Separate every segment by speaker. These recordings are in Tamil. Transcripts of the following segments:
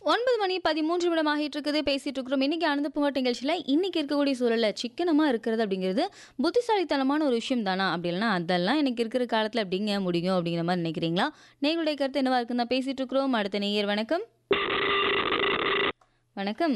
Speaker 1: ஒன்பது மணி பதிமூன்று நிமிடம் ஆகிட்டு இருக்குது பேசிட்டு இருக்கிறோம் இன்னைக்கு ஆனந்த பூங்காட் நிகழ்ச்சியில் இன்னைக்கு இருக்கக்கூடிய சூழல்ல சிக்கனமா இருக்கிறது அப்படிங்கிறது புத்திசாலித்தனமான ஒரு விஷயம் தானா அப்படி இல்லைன்னா அதெல்லாம் எனக்கு இருக்கிற காலத்தில் அப்படிங்க முடியும் அப்படிங்கிற மாதிரி நினைக்கிறீங்களா நேர்களுடைய கருத்து என்னவா இருக்குன்னு தான் பேசிட்டு இருக்கிறோம் அடுத்த நேயர் வணக்கம் வணக்கம்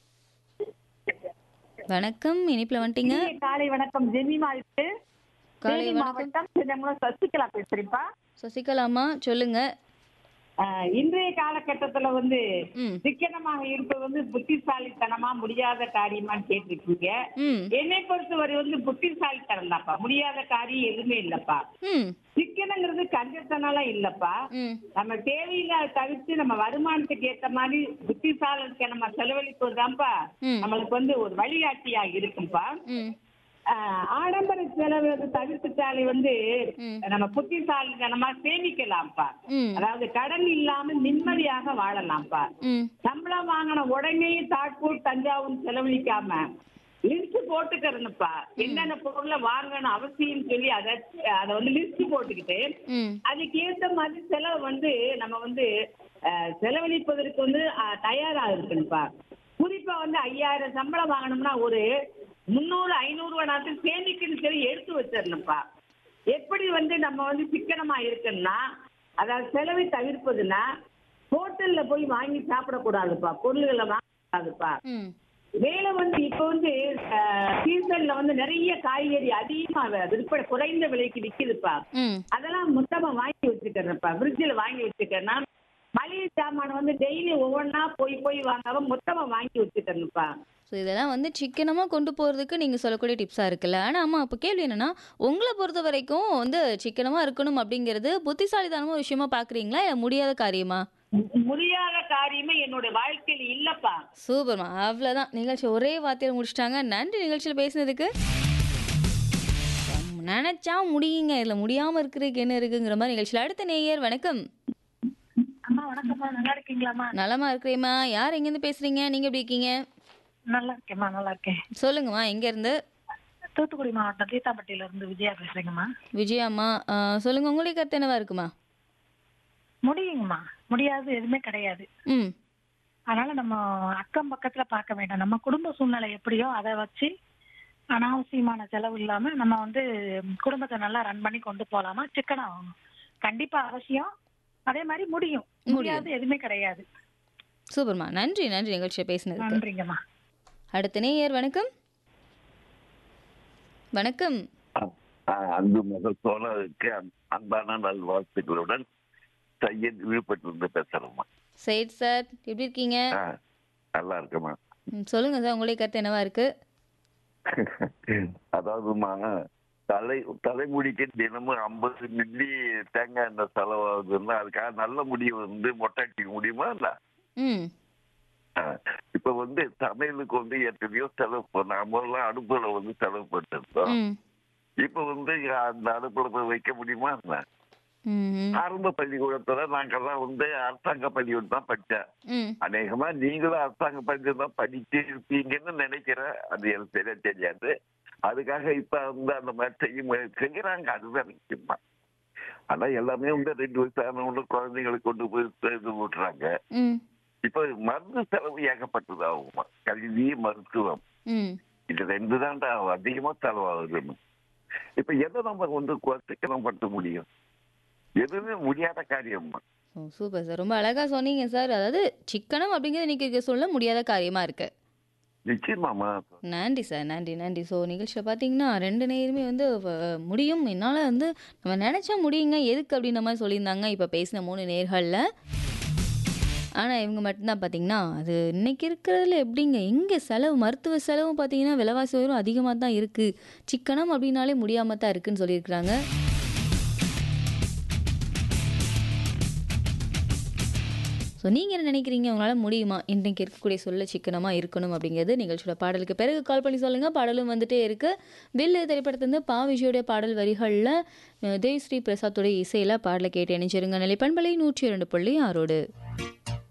Speaker 1: வணக்கம் இனிப்பில் வந்துட்டீங்க
Speaker 2: இனிய காலை வணக்கம் ஜெமிமா இருக்கு
Speaker 1: காலை
Speaker 2: தேனி
Speaker 1: வணக்கம்
Speaker 2: மாவட்டம் சின்னமுலம் சசிகலா பேசுறேன்ப்பா
Speaker 1: சசிகலாமா சொல்லுங்க
Speaker 2: ஆஹ் இன்றைய காலகட்டத்துல வந்து
Speaker 1: ம்
Speaker 2: சிக்கனமாக இருப்பது வந்து புத்திசாலித்தனமா முடியாத காரியமான்னு கேட்டிருக்கீங்க
Speaker 1: ம்
Speaker 2: என்னை பொறுத்தவரை வந்து புத்திசாலித்தனம் தான்ப்பா முடியாத காரியம் எதுவுமே இல்லப்பா
Speaker 1: ம்
Speaker 2: சிக்கனங்கிறது கஞ்சத்தனாலாம் இல்லப்பா
Speaker 1: ம்
Speaker 2: நம்ம தேவையில்லாத தவிர்த்து நம்ம வருமானத்துக்கு ஏத்த மாதிரி புத்திசாலித்தனமா செலவழிப்பது தான்ப்பா
Speaker 1: ம்.
Speaker 2: நம்மளுக்கு வந்து ஒரு வழிகாட்டியா இருக்கும்பா
Speaker 1: ம்
Speaker 2: ஆஹ் ஆடம்பர செலவு வந்து தவிர்த்துட்டாலே வந்து
Speaker 1: ம்.
Speaker 2: நம்ம புத்திசாலித்தனமா சேமிக்கலாம்ப்பா
Speaker 1: ம்
Speaker 2: அதாவது கடன் இல்லாம நிம்மதியாக வாழலாம்ப்பா
Speaker 1: ம்
Speaker 2: சம்பளம் வாங்கின உடனே தாட்பூர் தஞ்சாவூர் செலவழிக்காம லிஸ்ட் போட்டுக்கிறனுப்பா என்னென்ன பொருளை வாங்கணும் அவசியம் சொல்லி அதை அதை வந்து லிஸ்ட் போட்டுக்கிட்டு
Speaker 1: ம்
Speaker 2: அதுக்கு ஏத்த மாதிரி செலவு வந்து நம்ம வந்து அஹ், செலவழிப்பதற்கு வந்து அஹ், தயாரா இருக்கணும்ப்பா குறிப்பா வந்து ஐயாயிரம் சம்பளம் வாங்கணும்னா ஒரு முந்நூறு ஐநூறு வேணாலும் சேமிக்கணும் சொல்லி எடுத்து வச்சிடணும்ப்பா எப்படி வந்து நம்ம வந்து சிக்கனமா இருக்குன்னா அதாவது செலவை தவிர்ப்பதுன்னா ஹோட்டல்ல போய் வாங்கி சாப்பிடக்கூடாதுப்பா பொருள்களை வாங்கக்கூடாதுப்பா
Speaker 1: ம்
Speaker 2: மேல வந்து இப்ப வந்து சீசன்ல வந்து நிறைய காய்கறி அதிகமா வி- விற்பனை குறைந்த விலைக்கு விக்குதுப்பா
Speaker 1: ம்
Speaker 2: அதெல்லாம் மொத்தமா வாங்கி வச்சுக்கிறேன்ப்பா ஃப்ரிட்ஜில் வாங்கி வச்சுக்கிறேன்னா மளிகை சாமான் வந்து டெய்லி ஒவ்வொன்றா போய் போய் வாங்காம மொத்தமா வாங்கி வச்சுக்கிறேன்ப்பா
Speaker 1: ஸோ இதெல்லாம் வந்து சிக்கனமாக கொண்டு போகிறதுக்கு நீங்கள் சொல்லக்கூடிய டிப்ஸாக இருக்குல்ல ஆனால் அம்மா அப்போ கேள்வி என்னென்னா உங்களை பொறுத்த வரைக்கும் வந்து சிக்கனமாக இருக்கணும் அப்படிங்கிறது புத்திசாலித்தனமாக விஷயமா பார்க்குறீங்களா இல்லை முடியாத காரியமா
Speaker 2: மு- முடியாத காரியமே என்னோட வாழ்க்கையில இல்லப்பா
Speaker 1: சூப்பர்மா அவ்வளோதான் நிகழ்ச்சி ஒரே வார்த்தையில் முடிச்சிட்டாங்க நன்றி நிகழ்ச்சியில் பேசினதுக்கு நினச்சா முடியுங்க இதில் முடியாமல் இருக்கிறதுக்கு என்ன இருக்குங்கிற மாதிரி நிகழ்ச்சியில் அடுத்த நேயர் வணக்கம்
Speaker 3: அம்மா வணக்கம்மா நல்லா இருக்கீங்களாம்மா
Speaker 1: நலமா இருக்கிறேம்மா யார் எங்கேருந்து பேசுகிறீங்க நீங்கள் எப்படி இருக்கீங்க
Speaker 3: நல்லா இருக்கேம்மா நல்லா இருக்கேன்
Speaker 1: சொல்லுங்கம்மா எங்கேருந்து
Speaker 3: தூத்துக்குடி மாவட்டம் தீத்தாப்பட்டியில இருந்து விஜயா பேசுறேங்கம்மா
Speaker 1: விஜயாம்மா ஆ, சொல்லுங்க உங்களுடைய கருத்து என்னவா இருக்குமா
Speaker 3: முடியுங்கம்மா முடியாது எதுவுமே கிடையாது
Speaker 1: ம்
Speaker 3: அதனால நம்ம அக்கம் பக்கத்துல பார்க்க வேண்டாம் நம்ம குடும்ப சூழ்நிலை எப்படியோ அதை வச்சு அனாவசியமான செலவு இல்லாம நம்ம வந்து குடும்பத்தை நல்லா ரன் பண்ணி கொண்டு போலாமா சிக்கனம் கண்டிப்பா அவசியம் அதே மாதிரி முடியும் முடியாது எதுவுமே கிடையாது
Speaker 1: சூப்பர்மா நன்றி நன்றி நிகழ்ச்சியை பேசினதுக்கு
Speaker 3: நன்றிங்கம்மா
Speaker 1: அடுத்த நேயர் வணக்கம் வணக்கம்
Speaker 4: ஆஹ் அன்பு மகள் சோழருக்கு அன்பான நல்வாழ்த்துக்களுடன் சையத் விழுப்பட்டிலிருந்து பேசுறேம்மா
Speaker 1: சைட் சார் எப்படி இருக்கீங்க
Speaker 4: ஆஹ் நல்லா இருக்கேம்மா
Speaker 1: ம், சொல்லுங்க சார் உங்களுடைய கருத்து என்னவா இருக்கு
Speaker 4: அதாவதுமா தலை தலைமுடிக்கு தினமும் ஐம்பது மில்லி தேங்காய் எண்ணெய் செலவாகுதுன்னா அதுக்காக நல்ல முடிவு வந்து மொட்டாட்டிக்க முடியுமா இல்ல
Speaker 1: ம்
Speaker 4: ஆஹ் இப்ப வந்து சமையலுக்கு வந்து எத்தனையோ செலவு பண்ண நம்மளாம் அடுப்புல வந்து செலவு பண்ணிருந்தோம்
Speaker 1: ம்
Speaker 4: இப்ப வந்து அந்த அடுப்புல போய் வைக்க முடியுமா என்ன
Speaker 1: ம் ம்,
Speaker 4: ஆரம்ப பள்ளிக்கூடத்துல நாங்கெல்லாம் வந்து அரசாங்க பள்ளிக்கூடம் தான் படிச்சேன்
Speaker 1: ம்
Speaker 4: அநேகமா நீங்களும் அரசாங்க பள்ளிக்கூடம் தான் படிச்சு இருப்பீங்கன்னு நினைக்கிறேன் அது எனக்கு சரியா தெரியாது அதுக்காக இப்ப வந்து அந்த மாதிரி செய்ய முயற்சி செய்யறாங்க அதுதான் முக்கியமா ஆனா எல்லாமே வந்து ரெண்டு வயசானவங்க குழந்தைங்களுக்கு கொண்டு போய் இது விட்டுறாங்க
Speaker 1: ம்
Speaker 4: இப்ப மருந்து செலவு ஏகப்பட்டது ஆகுமா கல்வி மருத்துவம்
Speaker 1: ம்
Speaker 4: இது ரெண்டு தான்டா அதிகமா செலவாகுதுன்னு இப்ப எதை நம்ம வந்து சிக்கனம் படுத்த முடியும் எதுவுமே முடியாத காரியம்மா
Speaker 1: ஓ சூப்பர் சார் ரொம்ப அழகாக சொன்னீங்க சார் அதாவது சிக்கனம் அப்படிங்கிறது இன்னைக்கு சொல்ல முடியாத காரியமாக இருக்கு
Speaker 4: நிச்சயமாமா
Speaker 1: நன்றி சார் நன்றி நன்றி ஸோ நிகழ்ச்சியில் பார்த்தீங்கன்னா ரெண்டு நேருமே வந்து வ- முடியும் என்னால் வந்து நம்ம நினச்சா முடியுங்க எதுக்கு அப்படின்ற மாதிரி சொல்லியிருந்தாங்க இப்போ பேசின மூணு நேர்களில் ஆனால் இவங்க மட்டும்தான் பார்த்தீங்கன்னா அது இன்னைக்கு இருக்கிறதுல எப்படிங்க எங்கே செலவு மருத்துவ செலவு பார்த்தீங்கன்னா விலைவாசி உயரும் அதிகமாக தான் இருக்குது சிக்கனம் அப்படின்னாலே முடியாமல் தான் இருக்குன்னு சொல்லியிருக்கிறாங்க ஸோ நீங்கள் என்ன நினைக்கிறீங்க உங்களால் முடியுமா இன்றைக்கு இருக்கக்கூடிய சொல்ல சிக்கனமாக இருக்கணும் அப்படிங்கிறது நிகழ்ச்சியோட பாடலுக்கு பிறகு கால் பண்ணி சொல்லுங்கள் பாடலும் வந்துட்டே இருக்குது வில்லு திரைப்படத்துலேருந்து பா விஜயோடைய பாடல் வரிகளில் தேவ்ஸ்ரீ பிரசாத்தோடைய இசையில் பாடலை கேட்டு இணைச்சிருங்க நிலை பண்பலை நூற்றி இரண்டு புள்ளி ஆறோடு